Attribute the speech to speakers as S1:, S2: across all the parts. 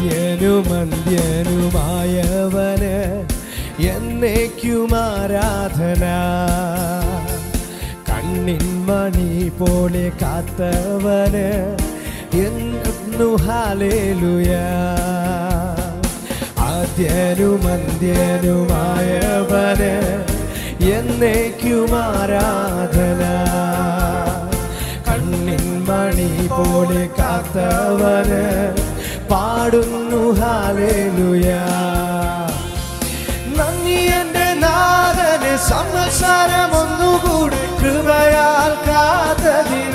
S1: ആദ്യനും അന്ത്യനുമായവന് എന്നേക്കും ആരാധന കണ്ണിൻ മണി പോലെ കാത്തവന് എന്നു ഹാലേലുയ ആദ്യനും അന്ത്യനുമായവന് എന്നേക്കും ആരാധന കണ്ണിൻ മണി പോലെ കാത്തവന് പാടുന്നു ഹാലേലുയ നന്ദി എന്റെ നാഥന് സംവത്സരം ഒന്നുകൂടി കൃപയാൽ കാത്തതിന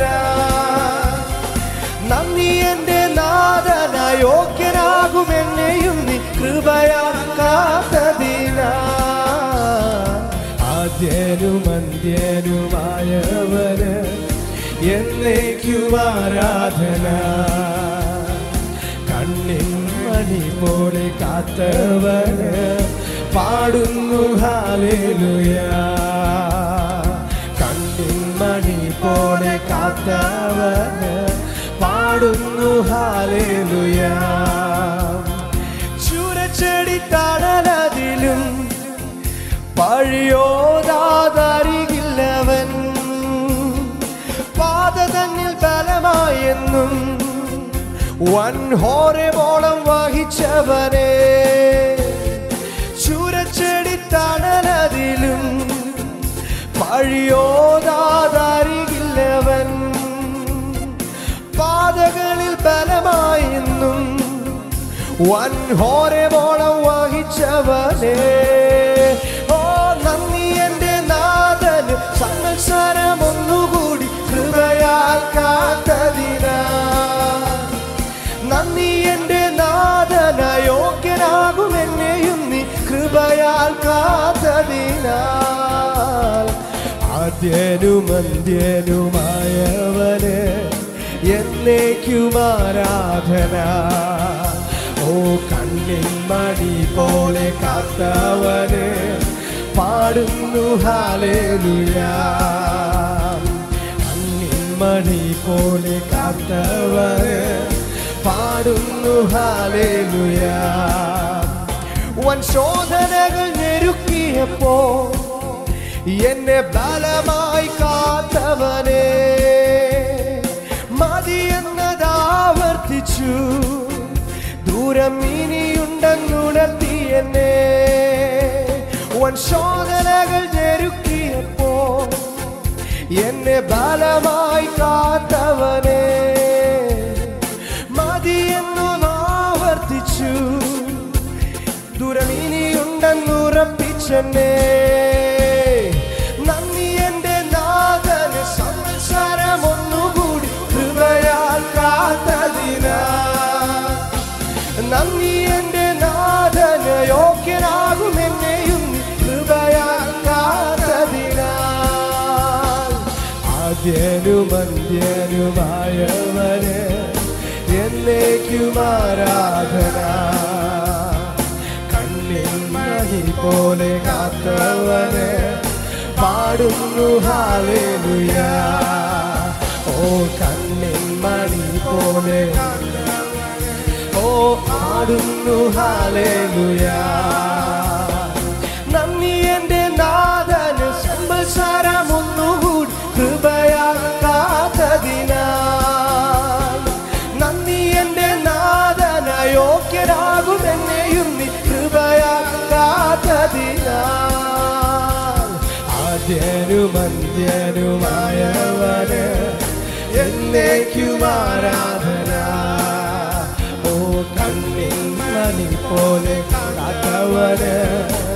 S1: നന്ദി എന്റെ നാഥന യോഗ്യനാകും എന്നെയും നീ കൃപയാൽ കാത്തതിന ആദ്യനും അന്ത്യനുമായവന് എന്നേക്കും ആരാധന കണ്ണിൻ മണി പോലെ കാത്തവന് പാടുന്നു ഹാലേലുയ കണ്ണിൻ മണി പോലെ കാത്തവന് പാടുന്നു ഹാലേലുയ ചുരച്ചെടി തടലതിലും പഴിയോതാതരികില്ലവൻ പാത തന്നിൽ ബലമായെന്നും വൻ ഹോരമോളം വഹിച്ചവനെ ചുരച്ചെടി തണലതിലും പഴിയോതാതരികില്ലവൻ പാതകളിൽ ബലമായെന്നും വൻ ഹോരമോളം വഹിച്ചവനെ ഓ നന്ദി എന്റെ നാഥന് സംവത്സരം ഒന്നുകൂടി കൃപയാൽ കാത്തതിനാ നന്ദി എന്റെ നാഥന യോഗ്യനാകും എന്നെയും നീ കൃപയാൽ കാത്തതിനാൽ ആദ്യനും അന്ത്യനുമായവന് എന്നേക്കും ആരാധന ഓ കണ്ണിൻ മണി പോലെ കാത്തവന് പാടുന്നു ഹാലേലുയാ കണ്ണിൻ മണി പോലെ കാത്തവന് പാടുന്നു ഹാലേലുയാ വൻ ശോധനകൾ ഞെരുക്കിയപ്പോ എന്നെ ബലമായി കാത്തവനെ മതിയെന്നതാവർത്തിച്ചു ദൂരം ഇനിയുണ്ടെന്നുണർത്തി എന്നെ വൻ ശോധനകൾ ഞെരുക്കിയപ്പോ എന്നെ ബലമായി കാത്തവനെ മതിയെന്നു ആവർത്തിച്ചു ദൂരമിനിയുണ്ടെന്നുറപ്പിച്ചെന്നെ നന്ദി എന്റെ നാഥന് സംസാരം ഒന്നുകൂടി കൃപയാൽ കാത്തതിന നന്ദി എന്റെ നാഥന് യോഗ്യനാകും എന്നെയും നീ കൃപയാൽ കാത്തതിനാൽ ആദ്യനും അന്ത്യനുമായവന് എന്നേക്കും ആരാധന കണ്ണിൽ മണി പോലെ കാത്തവന് പാടുന്നു ഹാലേലുയ ഓ കണ്ണിൽ മണി പോലെ ഓ പാടുന്നു ഹാലേലുയ നന്ദി എന്റെ നാഥന് സംവത്സരം ഒന്നുകൂടി കൃപയാൽ കാത്തതിനാൽ നന്ദി എന്റെ നാഥന യോഗ്യരാകും എന്നെയും നീ കൃപയാൽ കാത്തതിനാൽ ആദ്യനും അന്ത്യനുമായവന് എന്നേക്കും ആരാധന ഓ കണ്ണിൽ മണി പോലെ കാത്തവന്